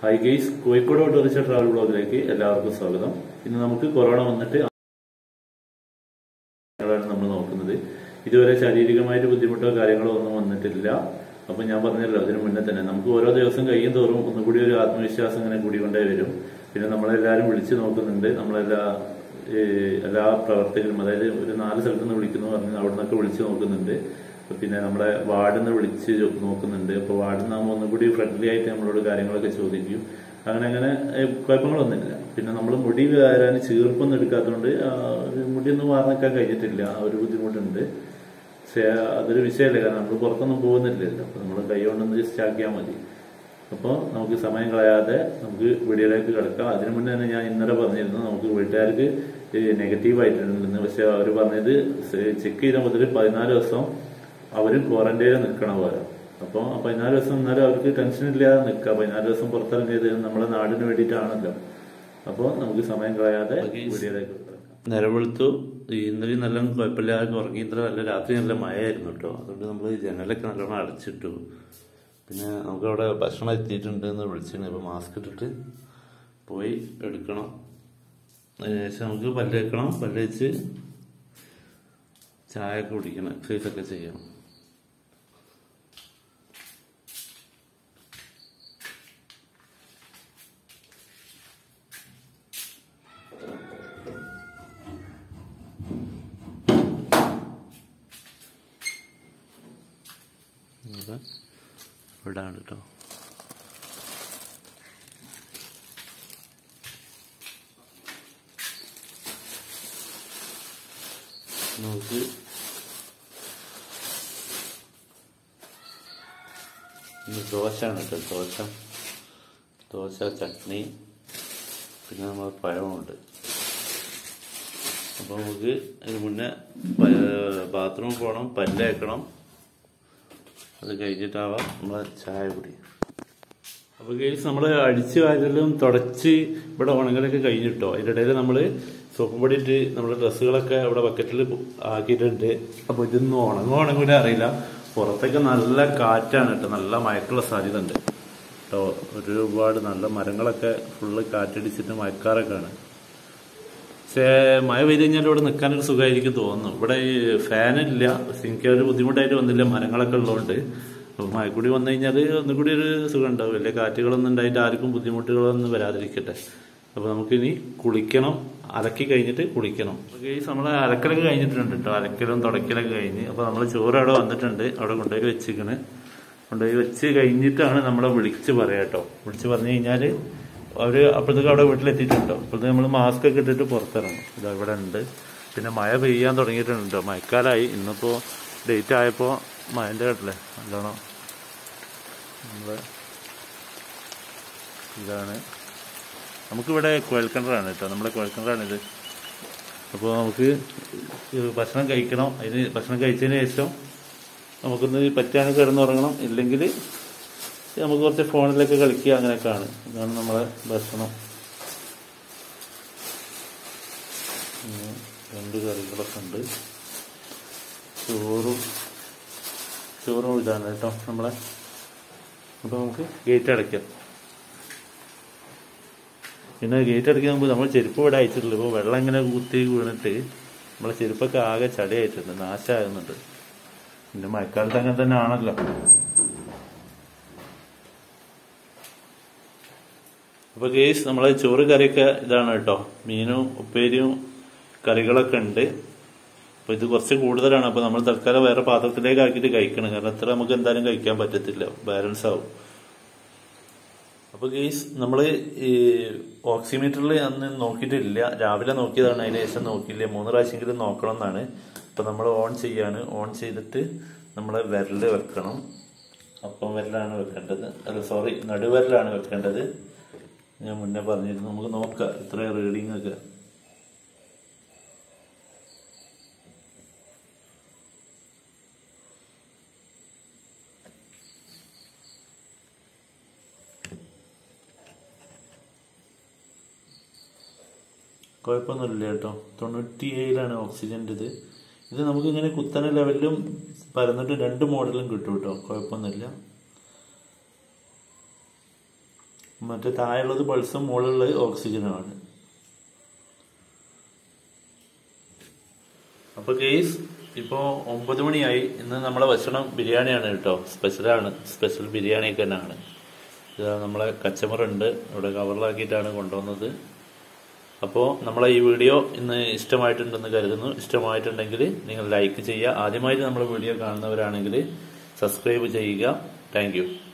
high guys Kozhikode auto rickshaw travel ബ്ലോഗിലേക്ക് എല്ലാവർക്കും സ്വാഗതം ഇന്ന് നമുക്ക് കൊറോണ വന്നിട്ട് ാണ് നമ്മൾ നോക്കുന്നത് ഇതുവരെ ശാരീരികമായിട്ട് ബുദ്ധിമുട്ടോ കാര്യങ്ങളോ ഒന്നും വന്നിട്ടില്ല അപ്പൊ ഞാൻ പറഞ്ഞല്ലോ അതിന് മുന്നേ തന്നെ നമുക്ക് ഓരോ ദിവസം കഴിയും തോറും ഒന്നുകൂടി ഒരു ആത്മവിശ്വാസം ഇങ്ങനെ കൂടിക്കൊണ്ടേ വരും പിന്നെ നമ്മളെല്ലാവരും വിളിച്ചു നോക്കുന്നുണ്ട് നമ്മളെല്ലാ ഏ, എല്ലാ പ്രവർത്തകരും അതായത് ഒരു നാല് സ്ഥലത്ത് നിന്ന് വിളിക്കുന്നു പറഞ്ഞ് അവിടെ നിന്നൊക്കെ വിളിച്ചു നോക്കുന്നുണ്ട് പിന്നെ നമ്മുടെ വാർഡിൽ നിന്ന് വിളിച്ച് നോക്കുന്നുണ്ട് അപ്പോൾ വാർഡിൽ നിന്നാകുമ്പോൾ ഒന്നുകൂടി ഫ്രണ്ട്ലി ആയിട്ട് നമ്മളോട് കാര്യങ്ങളൊക്കെ ചോദിക്കും അങ്ങനെ അങ്ങനെ ഏ, കുഴപ്പങ്ങളൊന്നുമില്ല പിന്നെ നമ്മൾ മുടി വരാൻ ചീർപ്പൊന്നും എടുക്കാത്തതുകൊണ്ട് ആ, ഒരു മുടിയൊന്നും വാർന്നിക്കാൻ കഴിഞ്ഞിട്ടില്ല ആ ഒരു ബുദ്ധിമുട്ടുണ്ട് പക്ഷേ അതൊരു വിഷയമല്ല കാരണം നമ്മൾ പുറത്തൊന്നും പോകുന്നില്ലല്ലോ അപ്പോൾ നമ്മൾ കൈ കൊണ്ടൊന്ന് ജസ്റ്റ് ആക്കിയാൽ മതി അപ്പോൾ നമുക്ക് സമയം കളയാതെ നമുക്ക് വീഡിയോയിലേക്ക് കിടക്കാം അതിനു മുന്നേ തന്നെ ഞാൻ ഇന്നലെ പറഞ്ഞിരുന്നു നമുക്ക് വീട്ടുകാർക്ക് നെഗറ്റീവ് ആയിട്ടുണ്ടെന്ന് പക്ഷെ അവർ പറഞ്ഞത് ചെക്ക് ചെയ്ത മുതൽ പതിനാല് ദിവസം അവർ ക്വാറന്റൈനിൽ നിൽക്കണ പോലെ അപ്പോൾ പതിനാല് ദിവസം എന്നാലും അവർക്ക് ടെൻഷൻ ഇല്ലാതെ നിൽക്കുക പതിനാല് ദിവസം പുറത്തിറങ്ങിയത് നമ്മുടെ നാടിന് വേണ്ടിയിട്ടാണല്ലോ അപ്പോൾ നമുക്ക് സമയം കളയാതെ വീഡിയോയിലേക്ക് കിടക്കാം നിലവെളുത്തു ഇന്നലെ നല്ല കുഴപ്പമില്ലാതെ ഉറങ്ങി ഇന്നലെ നല്ല രാത്രി നല്ല മഴയായിരുന്നു കേട്ടോ അതുകൊണ്ട് നമ്മൾ ജനലൊക്കെ നല്ലോണം അടച്ചിട്ടു പിന്നെ നമുക്ക് അവിടെ ഭക്ഷണം എത്തിയിട്ടുണ്ട് എന്ന് വിളിച്ചിരുന്നു അപ്പോൾ മാസ്ക് ഇട്ടിട്ട് പോയി എടുക്കണം അതിനുശേഷം നമുക്ക് പല്ല് വെക്കണം പല്ല് വെച്ച് ചായ ഒക്കെ കുടിക്കണം എക്സസൈസ് ഒക്കെ ചെയ്യണം ഇവിടെ ഇവിടാണ് കേട്ടോ നമുക്ക് ഇന്ന് ദോശയാണ് കേട്ടോ ദോശ ദോശ ചട്നി പിന്നെ നമ്മൾ പഴമുണ്ട് അപ്പോൾ നമുക്ക് അതിന് മുന്നേ ബാത്റൂമിൽ പോകണം പല്ല് വെക്കണം അത് കഴിഞ്ഞിട്ടാവാം നമ്മളെ ചായ കുടി അപ്പോൾ കേസ് നമ്മൾ അടിച്ച് വാരലും തുടച്ച് ഇവിടെ ഉണങ്ങലൊക്കെ കഴിഞ്ഞിട്ടോ അതിൻ്റെ ഇടയിൽ നമ്മൾ സോപ്പും പൊടി ഇട്ട് നമ്മുടെ ഡ്രസ്സുകളൊക്കെ ഇവിടെ ബക്കറ്റിൽ ആക്കിയിട്ടുണ്ട് അപ്പോൾ ഇതൊന്നും ഉണങ്ങോ ഉണങ്ങൂല അറിയില്ല പുറത്തൊക്കെ നല്ല കാറ്റാണ് കേട്ടോ നല്ല മയക്കുള്ള സാധ്യത ഉണ്ട് കേട്ടോ ഒരുപാട് നല്ല മരങ്ങളൊക്കെ ഫുള്ള് കാറ്റടിച്ചിട്ട് മയക്കാറൊക്കെ ആണ് പക്ഷേ മഴ പെയ്ത് കഴിഞ്ഞാൽ ഇവിടെ നിൽക്കാനൊരു സുഖമായിരിക്കും തോന്നുന്നു ഇവിടെ ഈ ഫാനില്ല പക്ഷെ എനിക്ക് ഒരു ബുദ്ധിമുട്ടായിട്ട് വന്നില്ല മരങ്ങളൊക്കെ ഉള്ളതുകൊണ്ട് അപ്പോൾ മഴ കൂടി വന്നു കഴിഞ്ഞാൽ ഒന്നുകൂടി ഒരു സുഖം ഉണ്ടാവും വലിയ കാറ്റുകളൊന്നും ഉണ്ടായിട്ട് ആർക്കും ബുദ്ധിമുട്ടുകളൊന്നും വരാതിരിക്കട്ടെ അപ്പോൾ നമുക്കിനി കുളിക്കണം അലക്കി കഴിഞ്ഞിട്ട് കുളിക്കണം ഈ നമ്മളെ അലക്കലൊക്കെ കഴിഞ്ഞിട്ടുണ്ട് കേട്ടോ അലക്കലും തുടക്കലൊക്കെ കഴിഞ്ഞ് അപ്പോൾ നമ്മൾ ചോറ് അവിടെ വന്നിട്ടുണ്ട് അവിടെ കൊണ്ടുപോയി വെച്ചിരിക്കണ് കൊണ്ടുപോയി വെച്ച് കഴിഞ്ഞിട്ടാണ് നമ്മളെ വിളിച്ച് പറയാം കേട്ടോ വിളിച്ച് പറഞ്ഞു കഴിഞ്ഞാൽ അവര് അപ്പോഴത്തേക്ക് അവിടെ വീട്ടിലെത്തിയിട്ടുണ്ടോ അപ്പോഴത്തേക്ക് നമ്മൾ മാസ്ക് ഒക്കെ ഇട്ടിട്ട് പുറത്തിറങ്ങും ഇതാ ഇവിടെ ഉണ്ട് പിന്നെ മഴ പെയ്യാൻ തുടങ്ങിയിട്ടുണ്ട് കേട്ടോ മഴക്കാലമായി ഇന്നിപ്പോൾ ഡേറ്റ് ആയപ്പോൾ മഴൻ്റെ കേട്ടില്ലേ നല്ലോണം നമ്മള് ഇതാണ് നമുക്കിവിടെ കുഴൽക്കിണറാണ് കേട്ടോ നമ്മുടെ കുഴൽക്കിണറാണിത് അപ്പോൾ നമുക്ക് ഇത് ഭക്ഷണം കഴിക്കണം അതിന് ഭക്ഷണം കഴിച്ചതിന് ശേഷം നമുക്കൊന്ന് പറ്റുകയാണെങ്കിൽ കിടന്നുറങ്ങണം ഇല്ലെങ്കിൽ നമുക്ക് കുറച്ച് ഫോണിലൊക്കെ കളിക്കുക അങ്ങനെയൊക്കെയാണ് ഇതാണ് നമ്മളെ ഭക്ഷണം ഉം, രണ്ട് കറികളൊക്കെ ഉണ്ട് ചോറും ചോറും ഇതാണ് കേട്ടോ നമ്മളെ അപ്പോൾ നമുക്ക് ഗേറ്റ് അടയ്ക്കാം പിന്നെ ഗേറ്റ് അടയ്ക്കാൻ മുമ്പ് നമ്മൾ ചെരുപ്പ് ഇവിടെ അയച്ചിട്ടില്ല ഇപ്പോൾ വെള്ളം ഇങ്ങനെ കുത്തി വീണിട്ട് നമ്മളെ ചെരുപ്പൊക്കെ ആകെ ചടിയായിട്ടുണ്ട് നാശമാകുന്നുണ്ട് പിന്നെ മഴക്കാലത്ത് അങ്ങനെ തന്നെ ആണല്ലോ അപ്പൊ കേസ് നമ്മളെ ചോറ് കറിയൊക്കെ ഇതാണ് കേട്ടോ മീനും ഉപ്പേരിയും കറികളൊക്കെ ഉണ്ട് അപ്പൊ ഇത് കുറച്ച് കൂടുതലാണ് അപ്പൊ നമ്മൾ തൽക്കാലം വേറെ പാത്രത്തിലേക്ക് ആക്കിയിട്ട് കഴിക്കണം കാരണം അത്ര നമുക്ക് എന്തായാലും കഴിക്കാൻ പറ്റത്തില്ല ബാലൻസ് ആവും അപ്പൊ കേസ് നമ്മള് ഈ ഓക്സിമീറ്ററിൽ അന്ന് നോക്കിയിട്ടില്ല രാവിലെ നോക്കിയതാണ് അതിന് ശേഷം നോക്കിയില്ല മൂന്ന് പ്രാവശ്യമെങ്കിലും നോക്കണം എന്നാണ് അപ്പൊ നമ്മൾ ഓൺ ചെയ്യാണ് ഓൺ ചെയ്തിട്ട് നമ്മളെ വിരല് വെക്കണം അപ്പം വിരലാണ് വെക്കേണ്ടത് അല്ല സോറി നടുവിരലാണ് വെക്കേണ്ടത് ഞാൻ മുന്നേ പറഞ്ഞിരുന്നു നമുക്ക് നോക്കാം ഇത്ര റീഡിംഗ് ഒക്കെ കുഴപ്പമൊന്നുമില്ല കേട്ടോ തൊണ്ണൂറ്റി ഏഴിലാണ് ഓക്സിജൻ്റെ ഇത് ഇത് നമുക്ക് ഇങ്ങനെ കുത്തനെ ലെവലിലും പരന്നിട്ട് രണ്ട് മോഡലും കിട്ടും കേട്ടോ കുഴപ്പമൊന്നുമില്ല മറ്റേ താഴെയുള്ളത് പൾസും മുകളിലുള്ളത് ഓക്സിജനുമാണ് അപ്പൊ കേസ് ഇപ്പോ ഒമ്പത് മണിയായി ഇന്ന് നമ്മളെ ഭക്ഷണം ബിരിയാണിയാണ് കേട്ടോ സ്പെഷ്യലാണ് സ്പെഷ്യൽ ബിരിയാണി തന്നെയാണ് ഇതാ നമ്മളെ കച്ചമറുണ്ട് ഇവിടെ കവറിലാക്കിയിട്ടാണ് കൊണ്ടുവന്നത് അപ്പോൾ നമ്മളെ ഈ വീഡിയോ ഇന്ന് ഇഷ്ടമായിട്ടുണ്ടെന്ന് കരുതുന്നു ഇഷ്ടമായിട്ടുണ്ടെങ്കിൽ നിങ്ങൾ ലൈക്ക് ചെയ്യുക ആദ്യമായിട്ട് നമ്മളെ വീഡിയോ കാണുന്നവരാണെങ്കിൽ സബ്സ്ക്രൈബ് ചെയ്യുക താങ്ക്